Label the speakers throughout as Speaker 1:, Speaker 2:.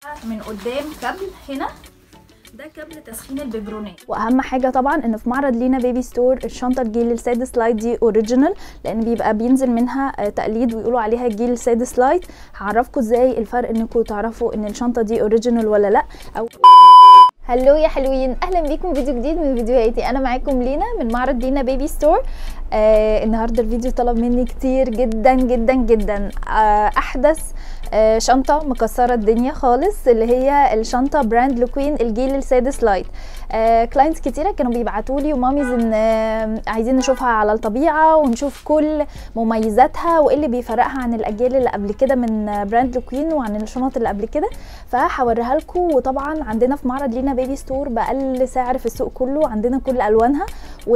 Speaker 1: من قدام كابل هنا ده كابل تسخين الببرونات
Speaker 2: واهم حاجه طبعا ان في معرض لينا بيبي ستور الشنطه الجيل السادس لايت دي اوريجينال لان بيبقى بينزل منها آه، تقليد ويقولوا عليها الجيل السادس لايت هعرفكم ازاي الفرق انكم تعرفوا ان الشنطه دي اوريجينال ولا لا او هلو يا حلوين اهلا بيكم فيديو جديد من فيديوهاتي انا معاكم لينا من معرض لينا بيبي ستور آه النهارده الفيديو طلب مني كتير جدا جدا جدا آه احدث آه شنطه مكسره الدنيا خالص اللي هي الشنطه براند لوكوين الجيل السادس لايت آه كلاينتس كتيره كانوا بيبعتوا لي وماميز ان آه عايزين نشوفها على الطبيعه ونشوف كل مميزاتها وايه اللي بيفرقها عن الاجيال اللي قبل كده من آه، براند لوكوين وعن الشنط اللي قبل كده فهوريها لكم وطبعا عندنا في معرض لينا بيبي ستور باقل سعر في السوق كله عندنا كل الوانها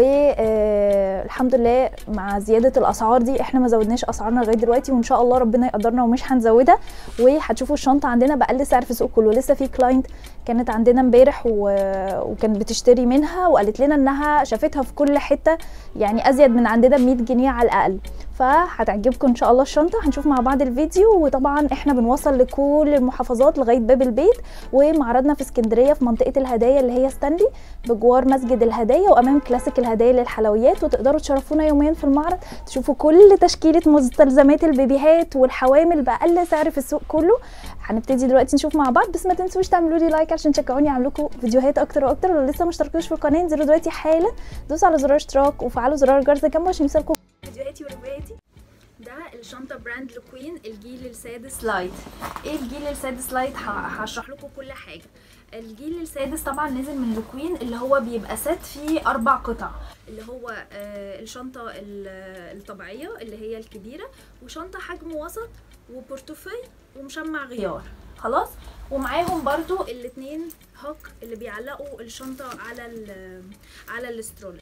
Speaker 2: والحمد لله مع زياده الاسعار دي احنا ما زودناش اسعارنا لغايه دلوقتي وان شاء الله ربنا يقدرنا ومش هنزودها وهتشوفوا الشنطه عندنا باقل سعر في السوق كله لسه في كلاينت كانت عندنا امبارح و... وكانت بتشتري منها وقالت لنا انها شافتها في كل حته يعني ازيد من عندنا ب 100 جنيه على الاقل فهتعجبكم ان شاء الله الشنطه هنشوف مع بعض الفيديو وطبعا احنا بنوصل لكل المحافظات لغايه باب البيت ومعرضنا في اسكندريه في منطقه الهدايا اللي هي ستانلي بجوار مسجد الهدايا وامام كلاسيك الهدايا للحلويات وتقدروا تشرفونا يوميا في المعرض تشوفوا كل تشكيله مستلزمات البيبيهات والحوامل باقل سعر في السوق كله هنبتدي دلوقتي نشوف مع بعض بس ما تنسوش تعملوا لي لايك عشان تشجعوني اعمل لكم فيديوهات اكتر واكتر ولو لسه ما اشتركتوش في القناه انزلوا دلوقتي حالا دوسوا على زرار اشتراك وفعلوا زرار الجرس جنبه عشان يوصلكم
Speaker 1: فيديوهاتي ورواياتي ده الشنطه براند لوكوين الجيل السادس لايت ايه الجيل السادس لايت ه- هشرح لكم كل حاجه الجيل السادس طبعا نزل من لوكوين اللي هو بيبقى ست فيه اربع قطع اللي هو آه، الشنطه ال- الطبيعيه اللي هي الكبيره وشنطه حجم وسط وبورتوفي ومشمع غيار خلاص ومعاهم برضو الاتنين هوك اللي بيعلقوا الشنطه على ال- على الاسترول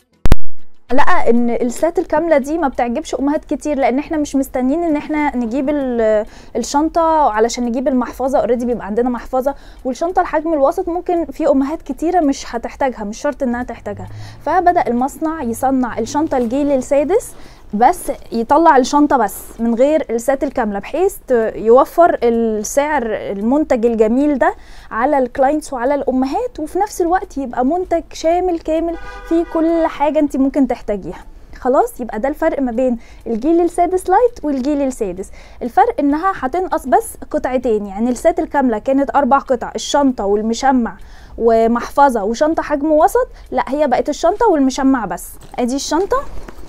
Speaker 2: لقى ان السات الكامله دي ما بتعجبش امهات كتير لان احنا مش مستنيين ان احنا نجيب ال- الشنطه علشان نجيب المحفظه اوريدي بيبقى عندنا محفظه والشنطه الحجم الوسط ممكن في امهات كتيره مش هتحتاجها مش شرط انها تحتاجها فبدا المصنع يصنع الشنطه الجيل السادس بس يطلع الشنطة بس من غير السات الكاملة بحيث ت- يوفر السعر المنتج الجميل ده على الكلاينتس وعلى الأمهات وفي نفس الوقت يبقى منتج شامل كامل فيه كل حاجة انت ممكن تحتاجيها خلاص يبقى ده الفرق ما بين الجيل السادس لايت والجيل السادس الفرق انها هتنقص بس قطعتين يعني السات الكامله كانت اربع قطع الشنطه والمشمع ومحفظه وشنطه حجم وسط لا هي بقت الشنطه والمشمع بس ادي الشنطه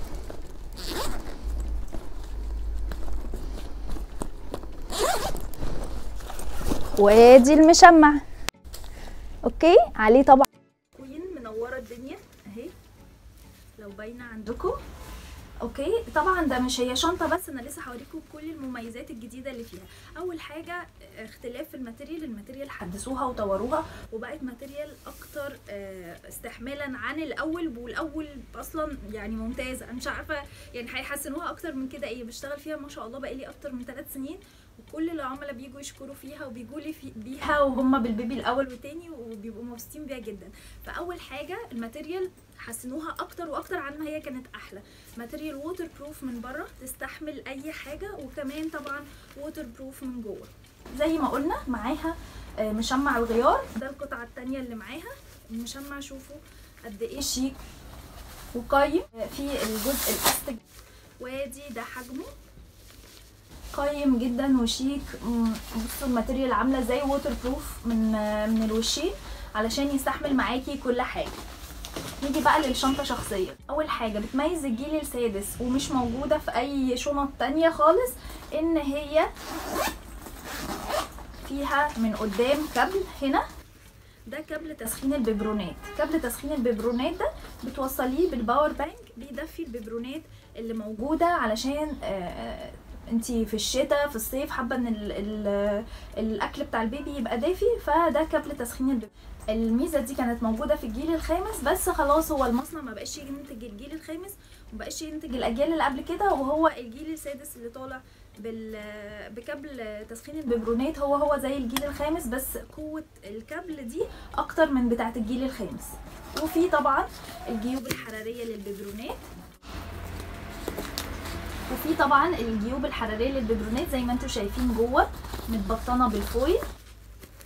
Speaker 2: وادي المشمع اوكي عليه طبعا
Speaker 1: كوين منوره الدنيا اهي لو باينه عندكم اوكي طبعا ده مش هي شنطه بس انا لسه هوريكم كل المميزات الجديده اللي فيها اول حاجه اختلاف في الماتيريال الماتيريال حدثوها وطوروها وبقت ماتيريال اكتر آه، استحمالا عن الاول والاول اصلا يعني ممتازه انا مش عارفه يعني هيحسنوها اكتر من كده ايه بشتغل فيها ما شاء الله بقالي اكتر من ثلاث سنين وكل العملاء بيجوا يشكروا فيها وبيجوا لي في بيها وهم بالبيبي الاول والتاني وبيبقوا مبسوطين بيها جدا فاول حاجه الماتيريال حسنوها اكتر واكتر عن ما هي كانت احلى ماتيريال ووتر بروف من بره تستحمل اي حاجه وكمان طبعا ووتر بروف من جوه زي ما قلنا معاها آه، مشمع الغيار ده القطعه التانية اللي معاها المشمع شوفوا قد ايه شيك وقيم آه، في الجزء الاستك وادي ده حجمه قيم جدا وشيك مم، بصوا الماتيريال عامله زي ووتر بروف من آه، من الوشين علشان يستحمل معاكي كل حاجه نيجي بقى للشنطه شخصيه اول حاجه بتميز الجيل السادس ومش موجوده في اي شنط تانية خالص ان هي فيها من قدام كابل هنا ده كابل تسخين الببرونات كابل تسخين الببرونات ده بتوصليه بالباور بانك بيدفي الببرونات اللي موجوده علشان آه انتي في الشتاء في الصيف حابه ان ال ال الاكل بتاع البيبي يبقى دافي فده كابل تسخين البيبي الميزه دي كانت موجوده في الجيل الخامس بس خلاص هو المصنع ما بقاش ينتج الجيل الخامس وما بقاش ينتج الاجيال اللي قبل كده وهو الجيل السادس اللي طالع بال بكابل تسخين الببرونات هو هو زي الجيل الخامس بس قوه الكابل دي اكتر من بتاعه الجيل الخامس وفي طبعا الجيوب الحراريه للببرونات وفي طبعا الجيوب الحراريه للببرونات زي ما انتم شايفين جوه متبطنه بالفويل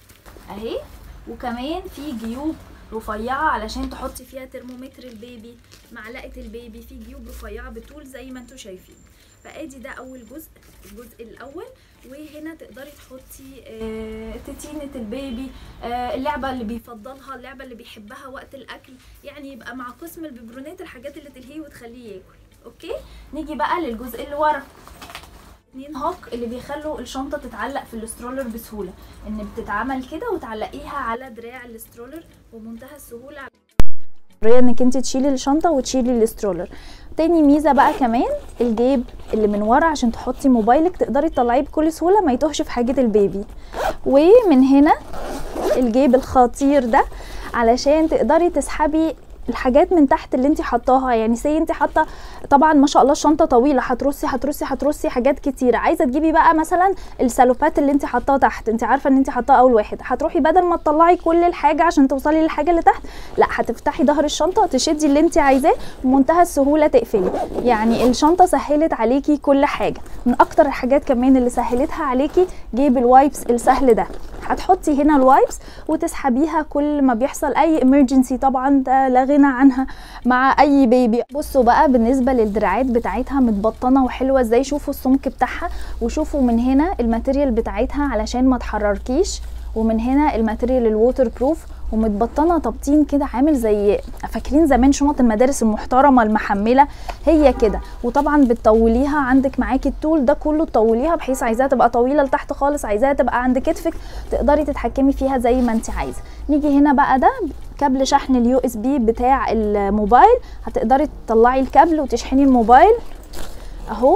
Speaker 1: اهي وكمان في جيوب رفيعة علشان تحطي فيها ترمومتر البيبي معلقة البيبي في جيوب رفيعة بطول زي ما انتوا شايفين فادي ده اول جزء الجزء الاول وهنا تقدري تحطي آه، تتينة البيبي آه، اللعبة اللي بيفضلها اللعبة اللي بيحبها وقت الاكل يعني يبقى مع قسم الببرونات الحاجات اللي تلهيه وتخليه ياكل اوكي نيجي بقى للجزء اللي ورا اتنين هوك اللي بيخلوا الشنطه تتعلق في الاسترولر بسهوله ان بتتعمل كده وتعلقيها على دراع الاسترولر بمنتهى السهوله
Speaker 2: حريه انك انت تشيلي الشنطه وتشيلي الاسترولر تاني ميزه بقى كمان الجيب اللي من ورا عشان تحطي موبايلك تقدري تطلعيه بكل سهوله ما يتوهش في حاجه البيبي ومن هنا الجيب الخطير ده علشان تقدري تسحبي الحاجات من تحت اللي انت حطاها يعني سي انت حاطه طبعا ما شاء الله الشنطه طويله هترصي هترصي هترصي حاجات كتير عايزه تجيبي بقى مثلا السالوبات اللي انت حطاها تحت انت عارفه ان انت حطاها اول واحد هتروحي بدل ما تطلعي كل الحاجه عشان توصلي للحاجه اللي تحت لا هتفتحي ظهر الشنطه تشدي اللي انت عايزاه بمنتهى السهوله تقفلي يعني الشنطه سهلت عليكي كل حاجه من اكتر الحاجات كمان اللي سهلتها عليكي جيب الوايبس السهل ده هتحطي هنا الوايبس وتسحبيها كل ما بيحصل اي امرجنسي طبعا ده لا غنى عنها مع اي بيبي بصوا بقى بالنسبه للدراعات بتاعتها متبطنه وحلوه ازاي شوفوا السمك بتاعها وشوفوا من هنا الماتيريال بتاعتها علشان ما تحرركيش ومن هنا الماتيريال الووتر بروف ومتبطنه تبطين كده عامل زي فاكرين زمان شنط المدارس المحترمه المحمله هي كده وطبعا بتطوليها عندك معاكي الطول ده كله تطوليها بحيث عايزاها تبقى طويله لتحت خالص عايزاها تبقى عند كتفك تقدري تتحكمي فيها زي ما انت عايزه نيجي هنا بقى ده كابل شحن اليو اس بي بتاع الموبايل هتقدري تطلعي الكابل وتشحني الموبايل اهو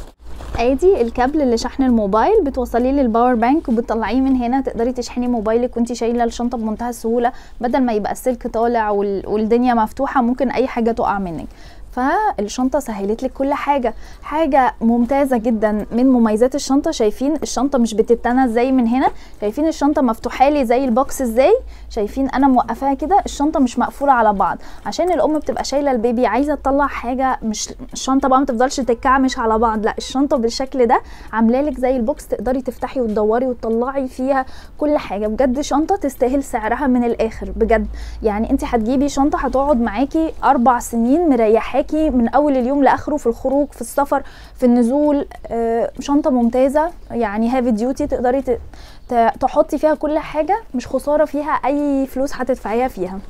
Speaker 2: ادي الكابل لشحن الموبايل بتوصليه للباور بانك وبتطلعيه من هنا تقدري تشحني موبايلك وانت شايله الشنطه بمنتهى السهوله بدل ما يبقى السلك طالع وال- والدنيا مفتوحه ممكن اي حاجه تقع منك فالشنطة سهلت لك كل حاجة حاجة ممتازة جدا من مميزات الشنطة شايفين الشنطة مش بتتنى ازاي من هنا شايفين الشنطة مفتوحة لي زي البوكس ازاي شايفين انا موقفاها كده الشنطة مش مقفولة على بعض عشان الام بتبقى شايلة البيبي عايزة تطلع حاجة مش الشنطة بقى ما تفضلش تتكعمش على بعض لا الشنطة بالشكل ده عاملة لك زي البوكس تقدري تفتحي وتدوري وتطلعي فيها كل حاجة بجد شنطة تستاهل سعرها من الاخر بجد يعني انت هتجيبي شنطة هتقعد معاكي اربع سنين مريحاكي من اول اليوم لاخره في الخروج في السفر في النزول آه، شنطة ممتازة يعني هافي ديوتي تقدري ت- ت- تحطي فيها كل حاجة مش خسارة فيها اي فلوس هتدفعيها فيها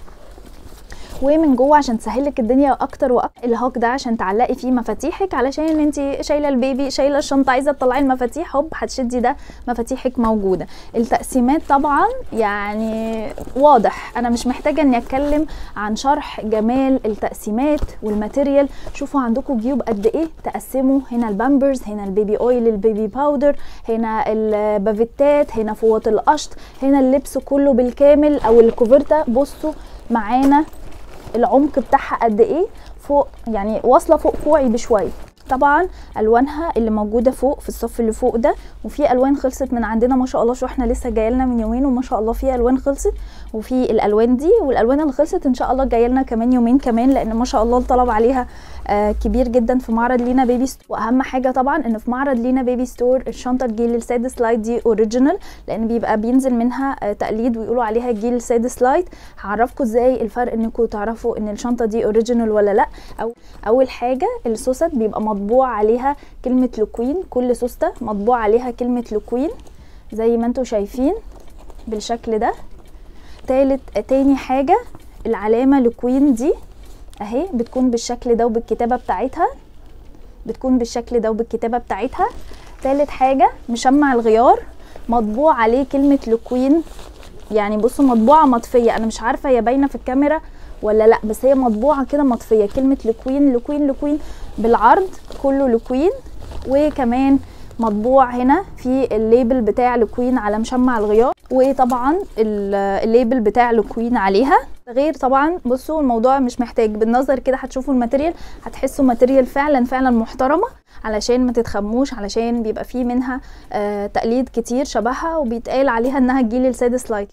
Speaker 2: ومن جوه عشان تسهلك الدنيا اكتر واكتر الهوك ده عشان تعلقي فيه مفاتيحك علشان انت شايله البيبي شايله الشنطه عايزه تطلعي المفاتيح هوب هتشدي ده مفاتيحك موجوده التقسيمات طبعا يعني واضح انا مش محتاجه اني اتكلم عن شرح جمال التقسيمات والماتيريال شوفوا عندكم جيوب قد ايه تقسموا هنا البامبرز هنا البيبي اويل البيبي باودر هنا البافيتات هنا فوط القشط هنا اللبس كله بالكامل او الكوفرتا بصوا معانا العمق بتاعها قد ايه فوق يعني واصله فوق كوعي بشويه طبعا الوانها اللي موجوده فوق في الصف اللي فوق ده وفي الوان خلصت من عندنا ما شاء الله شو احنا لسه جايه لنا من يومين وما شاء الله في الوان خلصت وفي الالوان دي والالوان اللي خلصت ان شاء الله جايه لنا كمان يومين كمان لان ما شاء الله الطلب عليها آه كبير جدا في معرض لينا بيبي ستور واهم حاجه طبعا ان في معرض لينا بيبي ستور الشنطه الجيل السادس لايت دي اوريجينال لان بيبقى بينزل منها آه تقليد ويقولوا عليها الجيل السادس لايت هعرفكم ازاي الفرق انكم تعرفوا ان الشنطه دي اوريجينال ولا لا او اول حاجه السوست بيبقى مطبوع عليها كلمه لوكوين كل سوسته مطبوع عليها كلمه لوكوين زي ما انتم شايفين بالشكل ده تالت تاني حاجه العلامه لوكوين دي اهي بتكون بالشكل ده وبالكتابه بتاعتها بتكون بالشكل ده وبالكتابه بتاعتها تالت حاجه مشمع الغيار مطبوع عليه كلمه لوكوين يعني بصوا مطبوعه مطفيه انا مش عارفه هي باينه في الكاميرا ولا لا بس هي مطبوعه كده مطفيه كلمه لوكوين لوكوين لوكوين بالعرض كله لوكوين وكمان مطبوع هنا في الليبل بتاع لوكوين على مشمع الغيار وطبعا ال- الليبل بتاع لوكوين عليها غير طبعا بصوا الموضوع مش محتاج بالنظر كده هتشوفوا الماتيريال هتحسوا ماتيريال فعلا فعلا محترمه علشان ما تتخموش علشان بيبقى فيه منها آه تقليد كتير شبهها وبيتقال عليها انها الجيل السادس لايت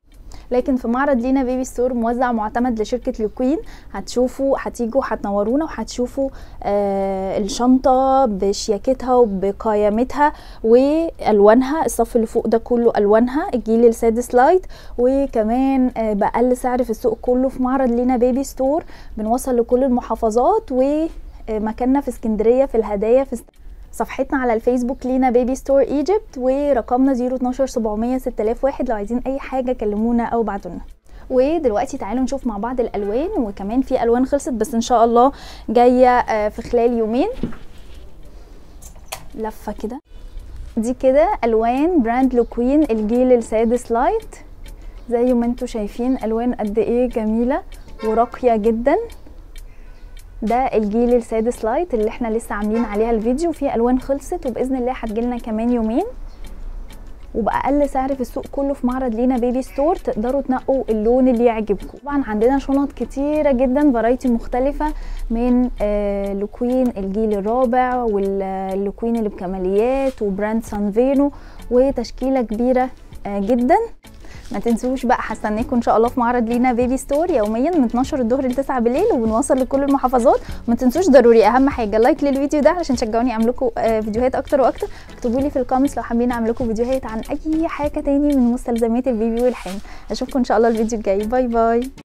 Speaker 2: لكن في معرض لينا بيبي ستور موزع معتمد لشركه لوكوين هتشوفوا هتيجوا هتنورونا وهتشوفوا آه الشنطه بشياكتها وبقيامتها والوانها الصف اللي فوق ده كله الوانها الجيل السادس لايت وكمان آه باقل سعر في السوق كله في معرض لينا بيبي ستور بنوصل لكل المحافظات ومكاننا في اسكندريه في الهدايا في صفحتنا على الفيسبوك لينا بيبي ستور ايجيبت ورقمنا 012 700 6001 لو عايزين اي حاجه كلمونا او ابعتوا لنا ودلوقتي تعالوا نشوف مع بعض الالوان وكمان في الوان خلصت بس ان شاء الله جايه في خلال يومين لفه كده دي كده الوان براند لوكوين الجيل السادس لايت زي ما انتم شايفين الوان قد ايه جميله وراقيه جدا ده الجيل السادس لايت اللي احنا لسه عاملين عليها الفيديو في الوان خلصت وباذن الله هتجيلنا كمان يومين وباقل سعر في السوق كله في معرض لينا بيبي ستور تقدروا تنقوا اللون اللي يعجبكم طبعا عندنا شنط كتيره جدا فرايتي مختلفه من آه لوكوين الجيل الرابع واللوكوين اللي بكماليات وبراند سانفينو وتشكيله كبيره آه جدا ما تنسوش بقى هستناكم ان شاء الله في معرض لينا بيبي ستور يوميا من 12 الظهر ل 9 بالليل وبنوصل لكل المحافظات ما تنسوش ضروري اهم حاجه لايك للفيديو ده علشان تشجعوني اعمل لكم فيديوهات اكتر واكتر اكتبوا لي في الكومنتس لو حابين اعمل لكم فيديوهات عن اي حاجه تاني من مستلزمات البيبي والحامل اشوفكم ان شاء الله الفيديو الجاي باي باي